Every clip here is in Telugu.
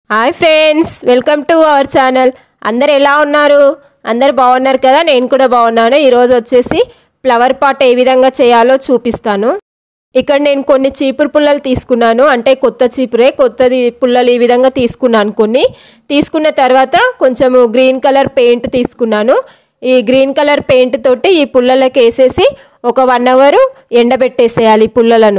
hi friends welcome to our channel అందరు ఎలా ఉన్నారు అందరు బాగున్నారు కదా నేను కూడా బాగున్నాను ఈరోజు వచ్చేసి ఫ్లవర్ పాట్ ఏ విధంగా చేయాలో చూపిస్తాను ఇక్కడ నేను కొన్ని చీపురు పుల్లలు తీసుకున్నాను అంటే కొత్త చీపురే కొత్తది పుల్లలు ఈ విధంగా తీసుకున్నాను కొన్ని తీసుకున్న తర్వాత కొంచెము గ్రీన్ కలర్ పెయింట్ తీసుకున్నాను ఈ గ్రీన్ కలర్ పెయింట్ తోటి ఈ పుల్లలకి వేసేసి ఒక వన్ అవర్ ఎండబెట్టేసేయాలి ఈ పుల్లలను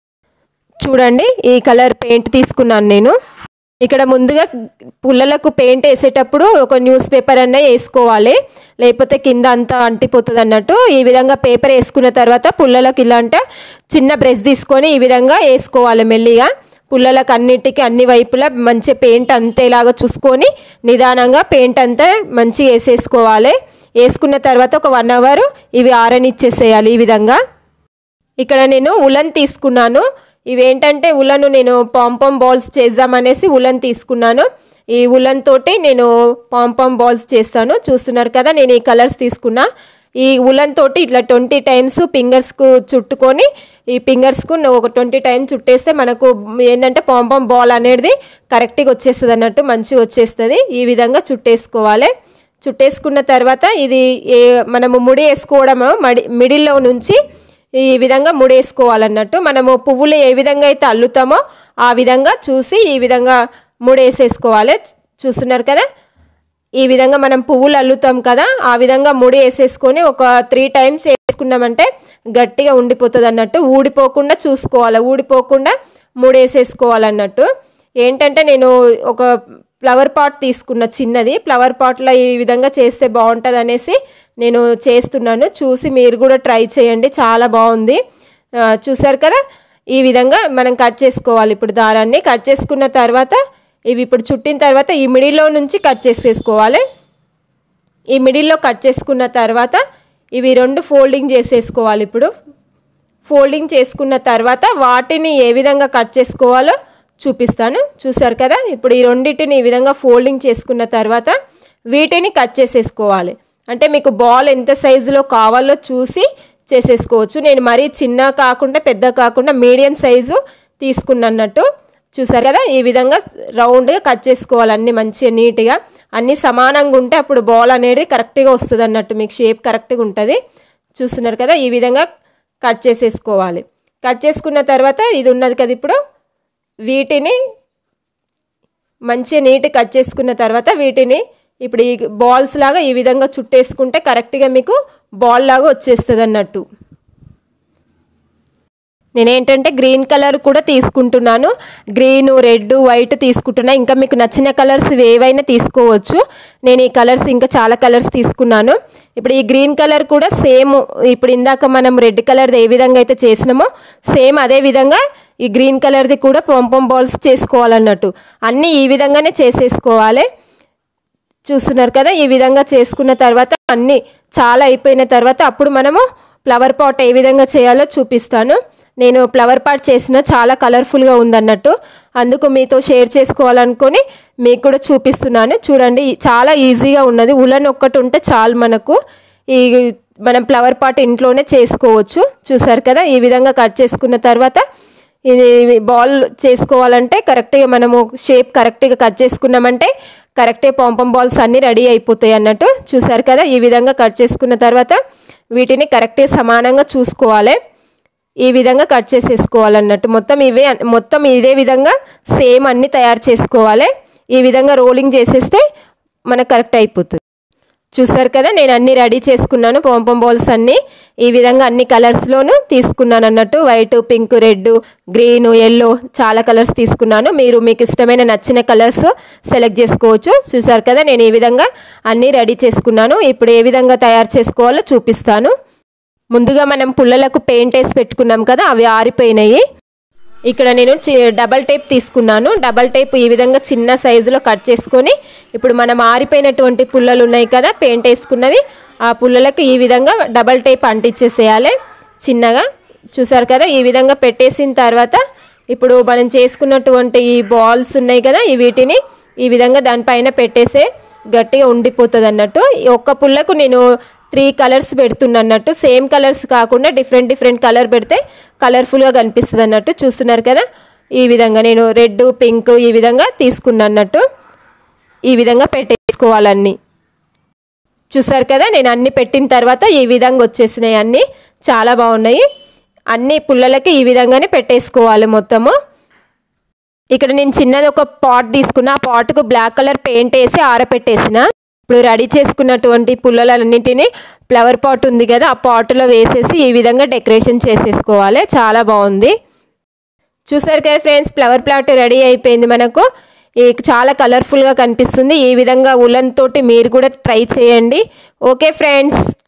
చూడండి ఈ కలర్ పెయింట్ తీసుకున్నాను నేను ఇక్కడ ముందుగా పుల్లలకు పెయింట్ వేసేటప్పుడు ఒక న్యూస్ పేపర్ అన్న వేసుకోవాలి లేకపోతే కింద అంతా అంటిపోతుంది అన్నట్టు ఈ విధంగా పేపర్ వేసుకున్న తర్వాత పుల్లలకు ఇలా అంటే చిన్న బ్రష్ తీసుకొని ఈ విధంగా వేసుకోవాలి మెల్లిగా పుల్లలకు అన్నిటికీ అన్ని వైపులా మంచి పెయింట్ అంతేలాగా చూసుకొని నిదానంగా పెయింట్ అంతా మంచిగా వేసేసుకోవాలి వేసుకున్న తర్వాత ఒక వన్ అవర్ ఇవి ఆరనిచ్చేసేయాలి ఈ విధంగా ఇక్కడ నేను ఉలన్ తీసుకున్నాను ఇవేంటంటే ఉలను నేను పాంపాం బాల్స్ చేద్దామనేసి ఉలన్ తీసుకున్నాను ఈ ఉలన్ తోటి నేను పాంపాం బాల్స్ చేస్తాను చూస్తున్నారు కదా నేను ఈ కలర్స్ తీసుకున్నా ఈ ఉలన్ తోటి ఇట్లా ట్వంటీ టైమ్స్ ఫింగర్స్కు చుట్టుకొని ఈ ఫింగర్స్కు ఒక ట్వంటీ టైమ్స్ చుట్టేస్తే మనకు ఏంటంటే పాంపాం బాల్ అనేది కరెక్ట్గా వచ్చేస్తుంది అన్నట్టు మంచిగా వచ్చేస్తుంది ఈ విధంగా చుట్టేసుకోవాలి చుట్టేసుకున్న తర్వాత ఇది ఏ మనము ముడి వేసుకోవడము మడి మిడిల్లో నుంచి ఈ విధంగా ముడేసుకోవాలన్నట్టు మనము పువ్వులు ఏ విధంగా అయితే అల్లుతామో ఆ విధంగా చూసి ఈ విధంగా ముడేసేసుకోవాలి చూస్తున్నారు కదా ఈ విధంగా మనం పువ్వులు అల్లుతాం కదా ఆ విధంగా ముడి వేసేసుకొని ఒక త్రీ టైమ్స్ వేసుకున్నామంటే గట్టిగా ఉండిపోతుంది అన్నట్టు ఊడిపోకుండా చూసుకోవాలి ఊడిపోకుండా ముడేసేసుకోవాలన్నట్టు ఏంటంటే నేను ఒక ఫ్లవర్ పాట్ తీసుకున్న చిన్నది ఫ్లవర్ పాట్లో ఈ విధంగా చేస్తే బాగుంటుంది అనేసి నేను చేస్తున్నాను చూసి మీరు కూడా ట్రై చేయండి చాలా బాగుంది చూసారు కదా ఈ విధంగా మనం కట్ చేసుకోవాలి ఇప్పుడు దారాన్ని కట్ చేసుకున్న తర్వాత ఇవి ఇప్పుడు చుట్టిన తర్వాత ఈ మిడిల్లో నుంచి కట్ చేసేసుకోవాలి ఈ మిడిల్లో కట్ చేసుకున్న తర్వాత ఇవి రెండు ఫోల్డింగ్ చేసేసుకోవాలి ఇప్పుడు ఫోల్డింగ్ చేసుకున్న తర్వాత వాటిని ఏ విధంగా కట్ చేసుకోవాలో చూపిస్తాను చూసారు కదా ఇప్పుడు ఈ రెండింటిని ఈ విధంగా ఫోల్డింగ్ చేసుకున్న తర్వాత వీటిని కట్ చేసేసుకోవాలి అంటే మీకు బాల్ ఎంత సైజులో కావాలో చూసి చేసేసుకోవచ్చు నేను మరీ చిన్న కాకుండా పెద్ద కాకుండా మీడియం సైజు తీసుకున్నట్టు చూసారు కదా ఈ విధంగా రౌండ్గా కట్ చేసుకోవాలి అన్ని మంచిగా నీట్గా అన్నీ సమానంగా ఉంటే అప్పుడు బాల్ అనేది కరెక్ట్గా వస్తుంది అన్నట్టు మీకు షేప్ కరెక్ట్గా ఉంటుంది చూస్తున్నారు కదా ఈ విధంగా కట్ చేసేసుకోవాలి కట్ చేసుకున్న తర్వాత ఇది ఉన్నది కదా ఇప్పుడు వీటిని మంచిగా నీట్ కట్ చేసుకున్న తర్వాత వీటిని ఇప్పుడు ఈ బాల్స్ లాగా ఈ విధంగా చుట్టేసుకుంటే కరెక్ట్గా మీకు బాల్ లాగా వచ్చేస్తుంది అన్నట్టు నేనేంటంటే గ్రీన్ కలర్ కూడా తీసుకుంటున్నాను గ్రీన్ రెడ్ వైట్ తీసుకుంటున్నా ఇంకా మీకు నచ్చిన కలర్స్ ఏవైనా తీసుకోవచ్చు నేను ఈ కలర్స్ ఇంకా చాలా కలర్స్ తీసుకున్నాను ఇప్పుడు ఈ గ్రీన్ కలర్ కూడా సేమ్ ఇప్పుడు ఇందాక మనం రెడ్ కలర్ది ఏ విధంగా అయితే చేసినామో సేమ్ అదే విధంగా ఈ గ్రీన్ కలర్ది కూడా పొంపం బాల్స్ చేసుకోవాలన్నట్టు అన్నీ ఈ విధంగానే చేసేసుకోవాలి చూస్తున్నారు కదా ఈ విధంగా చేసుకున్న తర్వాత అన్నీ చాలా అయిపోయిన తర్వాత అప్పుడు మనము ఫ్లవర్ పాట్ ఏ విధంగా చేయాలో చూపిస్తాను నేను ఫ్లవర్ పాట్ చేసిన చాలా కలర్ఫుల్గా ఉందన్నట్టు అందుకు మీతో షేర్ చేసుకోవాలనుకొని మీకు కూడా చూపిస్తున్నాను చూడండి చాలా ఈజీగా ఉన్నది ఉలన్ ఒక్కటి ఉంటే చాలు మనకు ఈ మనం ఫ్లవర్ పాట్ ఇంట్లోనే చేసుకోవచ్చు చూసారు కదా ఈ విధంగా కట్ చేసుకున్న తర్వాత ఇది బాల్ చేసుకోవాలంటే కరెక్ట్గా మనము షేప్ కరెక్ట్గా కట్ చేసుకున్నామంటే కరెక్టే పాంపం బాల్స్ అన్నీ రెడీ అయిపోతాయి అన్నట్టు చూసారు కదా ఈ విధంగా కట్ చేసుకున్న తర్వాత వీటిని కరెక్ట్గా సమానంగా చూసుకోవాలి ఈ విధంగా కట్ చేసేసుకోవాలన్నట్టు మొత్తం ఇవే మొత్తం ఇదే విధంగా సేమ్ అన్నీ తయారు చేసుకోవాలి ఈ విధంగా రోలింగ్ చేసేస్తే మనకు కరెక్ట్ అయిపోతుంది చూసారు కదా నేను అన్ని రెడీ చేసుకున్నాను పోంపం బాల్స్ అన్నీ ఈ విధంగా అన్ని కలర్స్లోనూ తీసుకున్నాను అన్నట్టు white pink red green yellow చాలా కలర్స్ తీసుకున్నాను మీరు మీకు ఇష్టమైన నచ్చిన కలర్స్ సెలెక్ట్ చేసుకోవచ్చు చూసారు కదా నేను ఈ విధంగా అన్నీ రెడీ చేసుకున్నాను ఇప్పుడు ఏ విధంగా తయారు చేసుకోవాలో చూపిస్తాను ముందుగా మనం పుల్లలకు పెయింట్ వేసి పెట్టుకున్నాం కదా అవి ఆరిపోయినాయి ఇక్కడ నేను డబల్ టేప్ తీసుకున్నాను డబల్ టేప్ ఈ విధంగా చిన్న సైజులో కట్ చేసుకొని ఇప్పుడు మనం ఆరిపోయినటువంటి పుల్లలు ఉన్నాయి కదా పెయింట్ వేసుకున్నవి ఆ పుల్లలకు ఈ విధంగా డబల్ టేప్ అంటించేసేయాలి చిన్నగా చూసారు కదా ఈ విధంగా పెట్టేసిన తర్వాత ఇప్పుడు మనం చేసుకున్నటువంటి ఈ బాల్స్ ఉన్నాయి కదా ఈ వీటిని ఈ విధంగా దానిపైన పెట్టేసే గట్టిగా ఉండిపోతుంది అన్నట్టు ఒక్క పుల్లకు నేను త్రీ కలర్స్ పెడుతున్నా అన్నట్టు సేమ్ కలర్స్ కాకుండా డిఫరెంట్ డిఫరెంట్ కలర్ పెడితే కలర్ఫుల్గా కనిపిస్తుంది అన్నట్టు చూస్తున్నారు కదా ఈ విధంగా నేను రెడ్ పింక్ ఈ విధంగా తీసుకున్నట్టు ఈ విధంగా పెట్టేసుకోవాలన్నీ చూసారు కదా నేను అన్ని పెట్టిన తర్వాత ఈ విధంగా వచ్చేసినాయి అన్నీ చాలా బాగున్నాయి అన్ని పుల్లలకి ఈ విధంగానే పెట్టేసుకోవాలి మొత్తము ఇక్కడ నేను చిన్నది ఒక పాట్ తీసుకున్న ఆ పాట్కు బ్లాక్ కలర్ పెయింట్ వేసి ఆరపెట్టేసిన ఇప్పుడు రెడీ చేసుకున్నటువంటి పుల్లలన్నింటినీ ఫ్లవర్ పాట్ ఉంది కదా ఆ పాట్లో వేసేసి ఈ విధంగా డెకరేషన్ చేసేసుకోవాలి చాలా బాగుంది చూసారు కదా ఫ్రెండ్స్ ఫ్లవర్ ప్లాట్ రెడీ అయిపోయింది మనకు ఈ చాలా కలర్ఫుల్గా కనిపిస్తుంది ఈ విధంగా ఉలన్ తోటి మీరు కూడా ట్రై చేయండి ఓకే ఫ్రెండ్స్